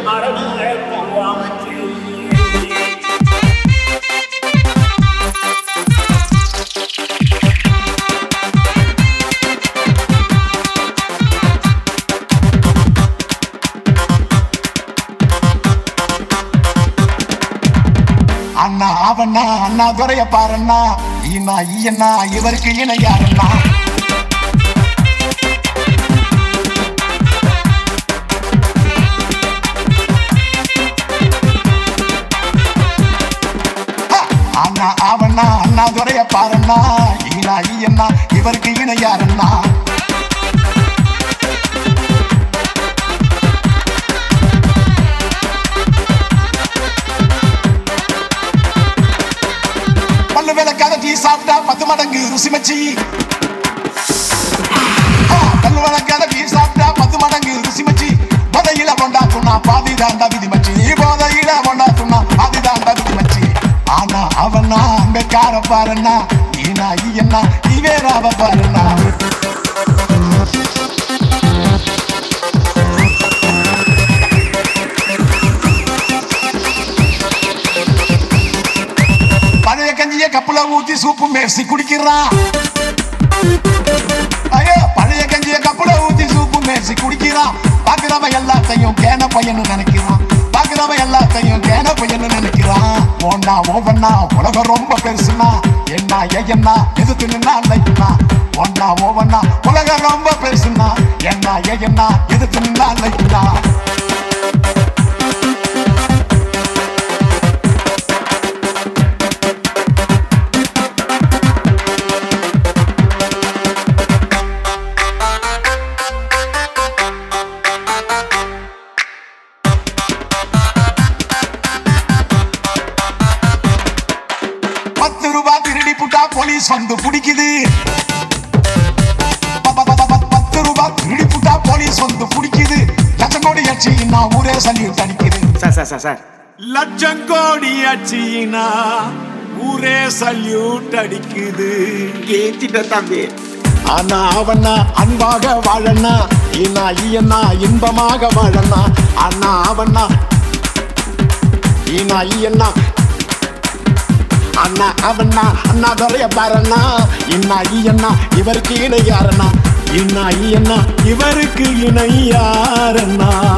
அண்ணா அவண்ணா அண்ணா துறைய பாருண்ணா ஈனா ஈயண்ணா இவருக்கு இணை யாருண்ணா ஆ, அண்ணா அவண்ணா அண்ணா துறைய பாருண்ணா ஈனா ஈயண்ணா இவருக்கு இணை யாருண்ணா பல்லு விளக்காத டீ சாப்பிட்டா பத்து மடங்கு ருசி மச்சி ஆ, பல்லு விளக்காத டீ சாப்பிட்டா பத்து மடங்கு ருசி மச்சி போதையில கொண்டா துண்ணா பாதி தாண்டா விதி மச்சி போதையில கொண்டா துண்ணா பாதி தாண்டா விதி மச்சி ஆனா அவனா அங்க கார பாருண்ணா ஈனா ஈயண்ணா இவேராவ பாருண்ணா பழைய கஞ்சிய கப்புல ஊத்தி சூப்பு மேசி குடிக்கிறான் ஐயோ பழைய கஞ்சிய கப்புல ஊத்தி சூப்பு மேசி குடிக்கிறான் பாக்குறவன் எல்லாத்தையும் கேன பையன்னு நினைக்கிறான் பாக்குறவன் எல்லாத்தையும் கேன பையன்னு நினைக்கிறான் ஒன்னா ஒவ்வொன்னா உலகம் ரொம்ப பெருசுனா என்ன ஏன்னா எதிர்த்து நின்னா லைக்குனா ஒன்னா ஒவ்வொன்னா உலகம் ரொம்ப பெருசுனா என்ன ஏன்னா எதிர்த்து நின்னா லைக்குனா பத்து ரூபாய் திருடி புட்டா போலீஸ் வந்து பிடிக்குது ப- ப- ப- ப- பத்து ரூபாய் திருடி புட்டா போலீஸ் வந்து பிடிக்குது லட்சம் கோடி அடிச்சு நான் ஊரே சல்யூட் அடிக்குது சார் சார் சார் சார் லட்சம் கோடி அச்சினா ஊரே சல்யூட் அடிக்குது ஏத்திட்ட தம்பி ஆனா அவனா அன்பாக வாழனா ஈனா ஈயனா இன்பமாக வாழனா அண்ணா அவனா ஈனா ஈயனா அண்ணா அவனா அண்ணா துறைய பாருண்ணா இன்னா ஈயண்ணா இவருக்கு இணை யாருண்ணா இன்னா ஈயண்ணா இவருக்கு இணை யாரண்ணா